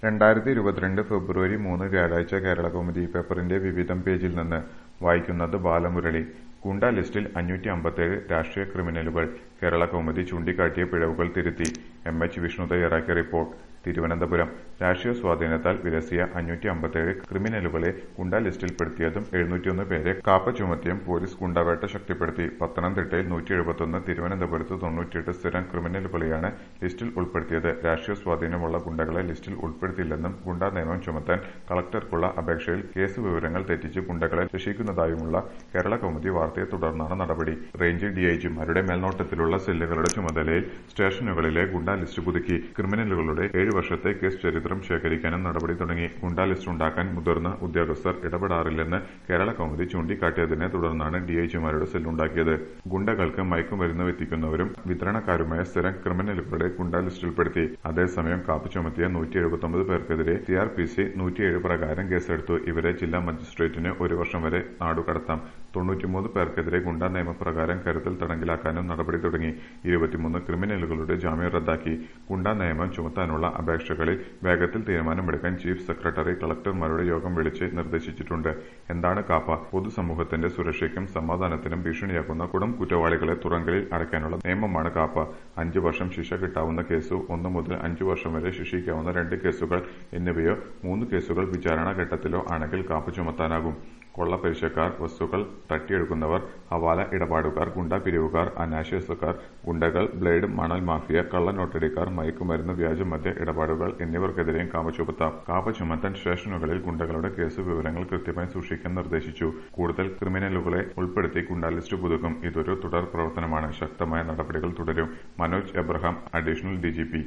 രണ്ടായിരത്തി ഇരുപത്തിരണ്ട് ഫെബ്രുവരി മൂന്ന് വ്യാഴാഴ്ച കേരളകൗമുദി പേപ്പറിന്റെ വിവിധം പേജിൽ നിന്ന് വായിക്കുന്നത് ബാലമുരളി ഗുണ്ടാ ലിസ്റ്റിൽ അഞ്ഞൂറ്റി അമ്പത്തേഴ് രാഷ്ട്രീയ ക്രിമിനലുകൾ കേരളകൗമുദി ചൂണ്ടിക്കാട്ടിയ പിഴവുകൾ തിരുത്തി എം എച്ച് വിഷ്ണു തയ്യാറാക്കിയ റിപ്പോർട്ട് തിരുവനന്തപുരം രാഷ്ട്രീയ സ്വാധീനത്താൽ വിലസിയ അഞ്ഞൂറ്റി അമ്പത്തേഴ് ക്രിമിനലുകളെ ഗുണ്ടാ ലിസ്റ്റിൽപ്പെടുത്തിയതും എഴുന്നൂറ്റിയൊന്ന് പേരെ കാപ്പ ചുമത്തിയും പോലീസ് ഗുണ്ടാവേട്ട ശക്തിപ്പെടുത്തി പത്തനംതിട്ടയിൽ നൂറ്റി എഴുപത്തൊന്ന് തിരുവനന്തപുരത്ത് തൊണ്ണൂറ്റിയെട്ട് സ്ഥിരം ക്രിമിനലുകളെയാണ് ലിസ്റ്റിൽ ഉൾപ്പെടുത്തിയത് രാഷ്ട്രീയ സ്വാധീനമുള്ള ഗുണ്ടകളെ ലിസ്റ്റിൽ ഉൾപ്പെടുത്തില്ലെന്നും ഗുണ്ടാ നിയമം ചുമത്താൻ കളക്ടർക്കുള്ള അപേക്ഷയിൽ കേസ് വിവരങ്ങൾ തെറ്റിച്ച് ഗുണ്ടകളെ രക്ഷിക്കുന്നതായുമുള്ള കേരള കൗമുദി വാർത്തയെ തുടർന്നാണ് നടപടി റേഞ്ച് ഡിഐജിമാരുടെ മേൽനോട്ടത്തിലുള്ള സെല്ലുകളുടെ ചുമതലയിൽ സ്റ്റേഷനുകളിലെ ഗുണ്ടാ ലിസ്റ്റ് പുതുക്കി ക്രിമിനലുകളുടെ ഏഴ് വർഷത്തെ കേസ് ചരിത്രം ശേഖരിക്കാനും നടപടി തുടങ്ങി ഗുണ്ടാ ലിസ്റ്റ് ഉണ്ടാക്കാൻ മുതിർന്ന ഉദ്യോഗസ്ഥർ ഇടപെടാറില്ലെന്ന് കേരള കൗമുദി ചൂണ്ടിക്കാട്ടിയതിനെ തുടർന്നാണ് ഡിഐജിമാരുടെ സെല്ലുണ്ടാക്കിയത് ഗുണ്ടകൾക്ക് മയക്കുമരുന്ന് എത്തിക്കുന്നവരും വിതരണക്കാരുമായ സ്ഥിരം ക്രിമിനലുകളുടെ ഗുണ്ടാ ലിസ്റ്റിൽപ്പെടുത്തി അതേസമയം കാപ്പു ചുമത്തിയ നൂറ്റി എഴുപത്തൊമ്പത് പേർക്കെതിരെ സിആർപിസി നൂറ്റിയേഴ് പ്രകാരം കേസെടുത്തു ഇവരെ ജില്ലാ മജിസ്ട്രേറ്റിന് ഒരു വർഷം വരെ നാടുകടത്താം തൊണ്ണൂറ്റിമൂന്ന് പേർക്കെതിരെ ഗുണ്ടാ നിയമപ്രകാരം കരുതൽ തടങ്കിലാക്കാനും നടപടി തുടങ്ങി ഇരുപത്തിമൂന്ന് ക്രിമിനലുകളുടെ ജാമ്യം റദ്ദാക്കി ഗുണ്ടാ നിയമം ചുമത്താനുള്ള അപേക്ഷകളിൽ വേഗത്തിൽ തീരുമാനമെടുക്കാൻ ചീഫ് സെക്രട്ടറി കളക്ടർമാരുടെ യോഗം വിളിച്ച് നിർദ്ദേശിച്ചിട്ടുണ്ട് എന്താണ് കാപ്പ പൊതുസമൂഹത്തിന്റെ സുരക്ഷയ്ക്കും സമാധാനത്തിനും ഭീഷണിയാക്കുന്ന കുടം കുറ്റവാളികളെ തുറങ്കലിൽ അടയ്ക്കാനുള്ള നിയമമാണ് കാപ്പ അഞ്ചു വർഷം ശിക്ഷ കിട്ടാവുന്ന കേസോ ഒന്ന് മുതൽ അഞ്ചു വർഷം വരെ ശിക്ഷിക്കാവുന്ന രണ്ട് കേസുകൾ എന്നിവയോ മൂന്ന് കേസുകൾ വിചാരണ ഘട്ടത്തിലോ ആണെങ്കിൽ കാപ്പ ചുമത്താനാകും കൊള്ളപ്പലിശക്കാർ വസ്തുക്കൾ തട്ടിയെടുക്കുന്നവർ ഹവാല ഇടപാടുകാർ ഗുണ്ടാ പിരിവുകാർ അനാശാസക്കാർ ഗുണ്ടകൾ ബ്ലേഡ് മണൽ മാഫിയ കള്ളനോട്ടടിക്കാർ മയക്കുമരുന്ന് വ്യാജമദ്യ ഇടപാടുകൾ എന്നിവർക്കെതിരെയും കാപ്പ ചുമത്താം കാപ്പ ചുമത്താൻ സ്റ്റേഷനുകളിൽ ഗുണ്ടകളുടെ കേസ് വിവരങ്ങൾ കൃത്യമായി സൂക്ഷിക്കാൻ നിർദ്ദേശിച്ചു കൂടുതൽ ക്രിമിനലുകളെ ഉൾപ്പെടുത്തി ഗുണ്ടാ ലിസ്റ്റ് പുതുക്കും ഇതൊരു തുടർ പ്രവർത്തനമാണ് ശക്തമായ നടപടികൾ തുടരും മനോജ് എബ്രഹാം അഡീഷണൽ ഡിജിപി